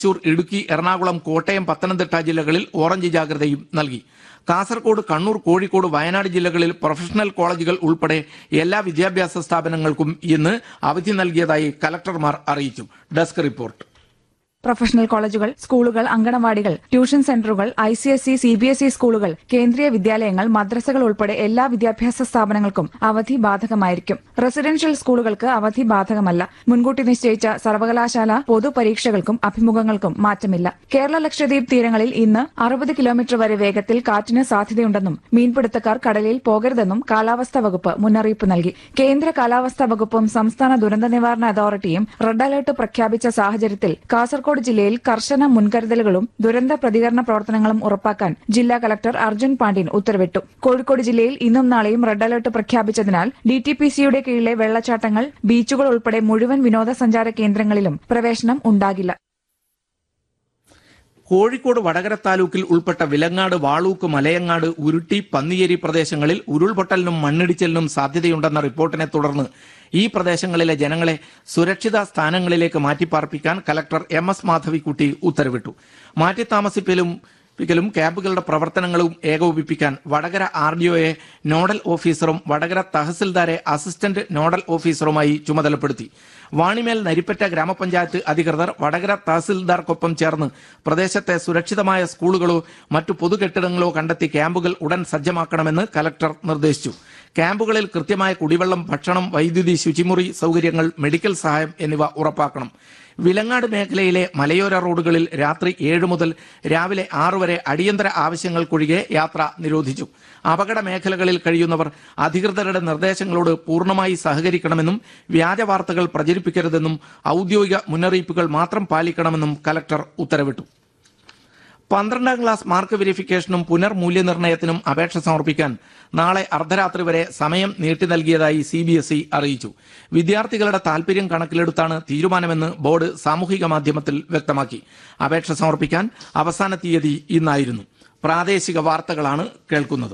തൃശൂർ ഇടുക്കി എറണാകുളം കോട്ടയം പത്തനംതിട്ട ജില്ലകളിൽ ഓറഞ്ച് ജാഗ്രതയും നൽകി കാസർഗോഡ് കണ്ണൂർ കോഴിക്കോട് വയനാട് ജില്ലകളിൽ പ്രൊഫഷണൽ കോളേജുകൾ ഉൾപ്പെടെ എല്ലാ വിദ്യാഭ്യാസ സ്ഥാപനങ്ങൾക്കും ഇന്ന് അവധി നൽകിയതായി കലക്ടർമാർ അറിയിച്ചു ഡെസ്ക് റിപ്പോർട്ട് പ്രൊഫഷണൽ കോളേജുകൾ സ്കൂളുകൾ അങ്കണവാടികൾ ട്യൂഷൻ സെന്ററുകൾ I C S E C B S E സ്കൂളുകൾ കേന്ദ്രീയ വിദ്യാലയങ്ങൾ മദ്രസകൾ ഉൾപ്പെടെ എല്ലാ വിദ്യാഭ്യാസ സ്ഥാപനങ്ങൾക്കും അവധി ബാധകമായിരിക്കും റെസിഡൻഷ്യൽ സ്കൂളുകൾക്ക് അവധി ബാധകമല്ല മുൻകൂട്ടി നിശ്ചയിച്ച സർവകലാശാല പൊതുപരീക്ഷകൾക്കും അഭിമുഖങ്ങൾക്കും മാറ്റമില്ല കേരള ലക്ഷദ്വീപ് തീരങ്ങളിൽ ഇന്ന് അറുപത് കിലോമീറ്റർ വരെ വേഗത്തിൽ കാറ്റിന് സാധ്യതയുണ്ടെന്നും മീൻപിടുത്തക്കാർ കടലിൽ പോകരുതെന്നും കാലാവസ്ഥാ വകുപ്പ് മുന്നറിയിപ്പ് നൽകി കേന്ദ്ര കാലാവസ്ഥാ വകുപ്പും സംസ്ഥാന ദുരന്ത നിവാരണ അതോറിറ്റിയും റെഡ് അലർട്ട് പ്രഖ്യാപിച്ച സാഹചര്യത്തിൽ കാസർകോട് ജില്ലയിൽ കർശന മുൻകരുതലുകളും ദുരന്ത പ്രതികരണ പ്രവർത്തനങ്ങളും ഉറപ്പാക്കാൻ ജില്ലാ കലക്ടർ അർജുൻ പാണ്ഡ്യൻ ഉത്തരവിട്ടു കോഴിക്കോട് ജില്ലയിൽ ഇന്നും നാളെയും റെഡ് അലർട്ട് പ്രഖ്യാപിച്ചതിനാൽ ഡി ടി പി സിയുടെ കീഴിലെ വെള്ളച്ചാട്ടങ്ങൾ ബീച്ചുകൾ ഉൾപ്പെടെ മുഴുവൻ വിനോദസഞ്ചാര കേന്ദ്രങ്ങളിലും പ്രവേശനം ഉണ്ടാകില്ല കോഴിക്കോട് വടകര താലൂക്കിൽ ഉൾപ്പെട്ട വിലങ്ങാട് വാളൂക്ക് മലയങ്ങാട് ഉരുട്ടി പന്നിയേരി പ്രദേശങ്ങളിൽ ഉരുൾപൊട്ടലിനും മണ്ണിടിച്ചിലിനും സാധ്യതയുണ്ടെന്ന റിപ്പോർട്ടിനെ തുടർന്ന് ഈ പ്രദേശങ്ങളിലെ ജനങ്ങളെ സുരക്ഷിത സ്ഥാനങ്ങളിലേക്ക് മാറ്റിപ്പാർപ്പിക്കാൻ കലക്ടർ എം എസ് മാധവിക്കുട്ടി ഉത്തരവിട്ടു മാറ്റിത്താമസിപ്പിക്കലും പ്പിക്കലും ക്യാമ്പുകളുടെ പ്രവർത്തനങ്ങളും ഏകോപിപ്പിക്കാൻ വടകര ആർ ഡി ഒയെ നോഡൽ ഓഫീസറും വടകര തഹസിൽദാരെ അസിസ്റ്റന്റ് നോഡൽ ഓഫീസറുമായി ചുമതലപ്പെടുത്തി വാണിമേൽ നരിപ്പറ്റ ഗ്രാമപഞ്ചായത്ത് അധികൃതർ വടകര തഹസിൽദാർക്കൊപ്പം ചേർന്ന് പ്രദേശത്തെ സുരക്ഷിതമായ സ്കൂളുകളോ മറ്റു പൊതുകെട്ടിടങ്ങളോ കണ്ടെത്തി ക്യാമ്പുകൾ ഉടൻ സജ്ജമാക്കണമെന്ന് കലക്ടർ നിർദ്ദേശിച്ചു ക്യാമ്പുകളിൽ കൃത്യമായ കുടിവെള്ളം ഭക്ഷണം വൈദ്യുതി ശുചിമുറി സൗകര്യങ്ങൾ മെഡിക്കൽ സഹായം എന്നിവ ഉറപ്പാക്കണം വിലങ്ങാട് മേഖലയിലെ മലയോര റോഡുകളിൽ രാത്രി ഏഴ് മുതൽ രാവിലെ ആറ് വരെ അടിയന്തര ആവശ്യങ്ങൾക്കൊഴികെ യാത്ര നിരോധിച്ചു അപകട മേഖലകളിൽ കഴിയുന്നവർ അധികൃതരുടെ നിർദ്ദേശങ്ങളോട് പൂർണ്ണമായി സഹകരിക്കണമെന്നും വ്യാജ വാർത്തകൾ പ്രചരിപ്പിക്കരുതെന്നും ഔദ്യോഗിക മുന്നറിയിപ്പുകൾ മാത്രം പാലിക്കണമെന്നും കലക്ടർ ഉത്തരവിട്ടു പന്ത്രണ്ടാം ക്ലാസ് മാർക്ക് വെരിഫിക്കേഷനും പുനർമൂല്യനിർണ്ണയത്തിനും അപേക്ഷ സമർപ്പിക്കാൻ നാളെ അർദ്ധരാത്രി വരെ സമയം നീട്ടി നൽകിയതായി സി ബി എസ് ഇ അറിയിച്ചു വിദ്യാർത്ഥികളുടെ താൽപര്യം കണക്കിലെടുത്താണ് തീരുമാനമെന്ന് ബോർഡ് സാമൂഹിക മാധ്യമത്തിൽ വ്യക്തമാക്കി അപേക്ഷ സമർപ്പിക്കാൻ അവസാന തീയതി ഇന്നായിരുന്നു പ്രാദേശിക വാർത്തകളാണ് കേൾക്കുന്നത്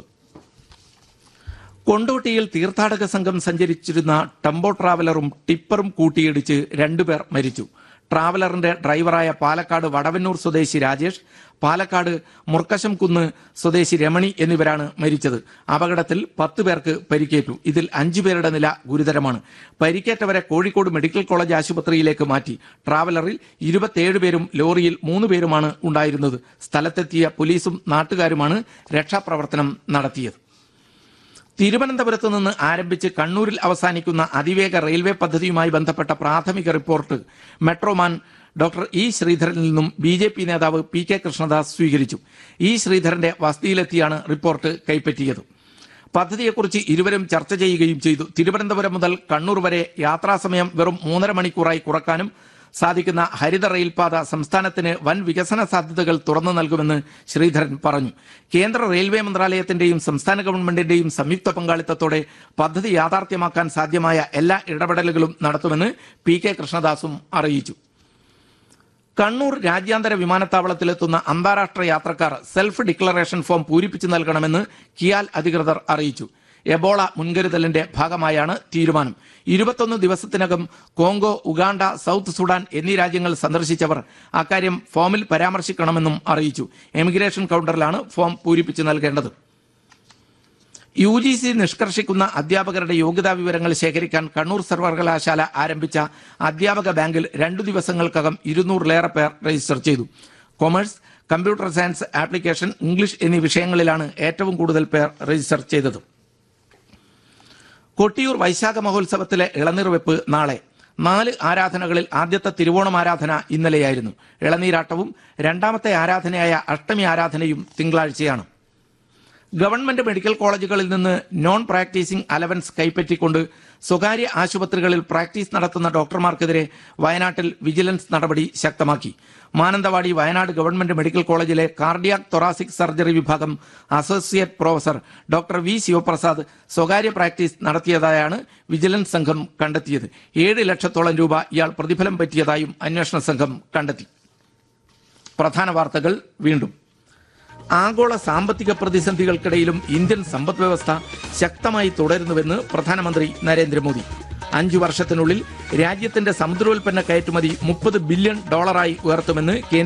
കൊണ്ടോട്ടിയിൽ തീർത്ഥാടക സംഘം സഞ്ചരിച്ചിരുന്ന ടെമ്പോ ട്രാവലറും ടിപ്പറും കൂട്ടിയിടിച്ച് രണ്ടുപേർ മരിച്ചു ട്രാവലറിന്റെ ഡ്രൈവറായ പാലക്കാട് വടവന്നൂർ സ്വദേശി രാജേഷ് പാലക്കാട് മുർക്കശം കുന്ന് സ്വദേശി രമണി എന്നിവരാണ് മരിച്ചത് അപകടത്തിൽ പത്ത് പേർക്ക് പരിക്കേറ്റു ഇതിൽ അഞ്ചു പേരുടെ നില ഗുരുതരമാണ് പരിക്കേറ്റവരെ കോഴിക്കോട് മെഡിക്കൽ കോളേജ് ആശുപത്രിയിലേക്ക് മാറ്റി ട്രാവലറിൽ ഇരുപത്തിയേഴ് പേരും ലോറിയിൽ മൂന്ന് പേരുമാണ് ഉണ്ടായിരുന്നത് സ്ഥലത്തെത്തിയ പോലീസും നാട്ടുകാരുമാണ് രക്ഷാപ്രവർത്തനം നടത്തിയത് തിരുവനന്തപുരത്ത് നിന്ന് ആരംഭിച്ച് കണ്ണൂരിൽ അവസാനിക്കുന്ന അതിവേഗ റെയിൽവേ പദ്ധതിയുമായി ബന്ധപ്പെട്ട പ്രാഥമിക റിപ്പോർട്ട് മെട്രോമാൻ ഡോക്ടർ ഇ ശ്രീധരനിൽ നിന്നും ബി ജെ പി നേതാവ് പി കെ കൃഷ്ണദാസ് സ്വീകരിച്ചു ഇ ശ്രീധരന്റെ വസതിയിലെത്തിയാണ് റിപ്പോർട്ട് കൈപ്പറ്റിയത് പദ്ധതിയെക്കുറിച്ച് ഇരുവരും ചർച്ച ചെയ്യുകയും ചെയ്തു തിരുവനന്തപുരം മുതൽ കണ്ണൂർ വരെ യാത്രാസമയം വെറും മൂന്നര മണിക്കൂറായി കുറക്കാനും സാധിക്കുന്ന ഹരിത റെയിൽപാത സംസ്ഥാനത്തിന് വൻ വികസന സാധ്യതകൾ തുറന്നു നൽകുമെന്ന് ശ്രീധരൻ പറഞ്ഞു കേന്ദ്ര റെയിൽവേ മന്ത്രാലയത്തിന്റെയും സംസ്ഥാന ഗവൺമെന്റിന്റെയും സംയുക്ത പങ്കാളിത്തത്തോടെ പദ്ധതി യാഥാർത്ഥ്യമാക്കാൻ സാധ്യമായ എല്ലാ ഇടപെടലുകളും നടത്തുമെന്ന് പി കെ കൃഷ്ണദാസും അറിയിച്ചു കണ്ണൂർ രാജ്യാന്തര വിമാനത്താവളത്തിലെത്തുന്ന അന്താരാഷ്ട്ര യാത്രക്കാർ സെൽഫ് ഡിക്ലറേഷൻ ഫോം പൂരിപ്പിച്ചു നൽകണമെന്ന് കിയാൽ അധികൃതർ അറിയിച്ചു എബോള മുൻകരുതലിന്റെ ഭാഗമായാണ് തീരുമാനം ഇരുപത്തൊന്ന് ദിവസത്തിനകം കോങ്കോ ഉഗാണ്ട സൗത്ത് സുഡാൻ എന്നീ രാജ്യങ്ങൾ സന്ദർശിച്ചവർ അക്കാര്യം ഫോമിൽ പരാമർശിക്കണമെന്നും അറിയിച്ചു എമിഗ്രേഷൻ കൗണ്ടറിലാണ് ഫോം പൂരിപ്പിച്ചു നൽകേണ്ടത് യു ജി സി നിഷ്കർഷിക്കുന്ന അധ്യാപകരുടെ യോഗ്യതാ വിവരങ്ങൾ ശേഖരിക്കാൻ കണ്ണൂർ സർവകലാശാല ആരംഭിച്ച അധ്യാപക ബാങ്കിൽ രണ്ടു ദിവസങ്ങൾക്കകം ഇരുന്നൂറിലേറെ പേർ രജിസ്റ്റർ ചെയ്തു commerce computer science application English എന്നീ വിഷയങ്ങളിലാണ് ഏറ്റവും കൂടുതൽ പേർ രജിസ്റ്റർ ചെയ്തത് കൊട്ടിയൂർ വൈശാഖ മഹോത്സവത്തിലെ ഇളനീർ വെപ്പ് നാളെ നാല് ആരാധനകളിൽ ആദ്യത്തെ തിരുവോണം ആരാധന ഇന്നലെയായിരുന്നു ഇളനീരാട്ടവും രണ്ടാമത്തെ ആരാധനയായ അഷ്ടമി ആരാധനയും തിങ്കളാഴ്ചയാണ് ഗവൺമെന്റ് മെഡിക്കൽ കോളേജുകളിൽ നിന്ന് നോൺ പ്രാക്ടീസിംഗ് അലവൻസ് കൈപ്പറ്റിക്കൊണ്ട് സ്വകാര്യ ആശുപത്രികളിൽ പ്രാക്ടീസ് നടത്തുന്ന ഡോക്ടർമാർക്കെതിരെ വയനാട്ടിൽ വിജിലൻസ് നടപടി ശക്തമാക്കി മാനന്തവാടി വയനാട് ഗവൺമെന്റ് മെഡിക്കൽ കോളേജിലെ കാർഡിയാക് തൊറാസിക് സർജറി വിഭാഗം associate professor doctor V Sivaprasad സ്വകാര്യ പ്രാക്ടീസ് നടത്തിയതായാണ് വിജിലൻസ് സംഘം കണ്ടെത്തിയത് ഏഴ് ലക്ഷത്തോളം രൂപ ഇയാൾ പ്രതിഫലം പറ്റിയതായും അന്വേഷണ സംഘം കണ്ടെത്തി പ്രധാന വാർത്തകൾ വീണ്ടും ആഗോള സാമ്പത്തിക പ്രതിസന്ധികൾക്കിടയിലും ഇന്ത്യൻ സമ്പദ് വ്യവസ്ഥ ശക്തമായി തുടരുന്നുവെന്ന് പ്രധാനമന്ത്രി നരേന്ദ്രമോദി അഞ്ചു വർഷത്തിനുള്ളിൽ രാജ്യത്തിന്റെ സമുദ്രോൽപ്പന്ന കയറ്റുമതി മുപ്പത് ബില്യൺ ഡോളറായി ഉയർത്തുമെന്ന് കേന്ദ്ര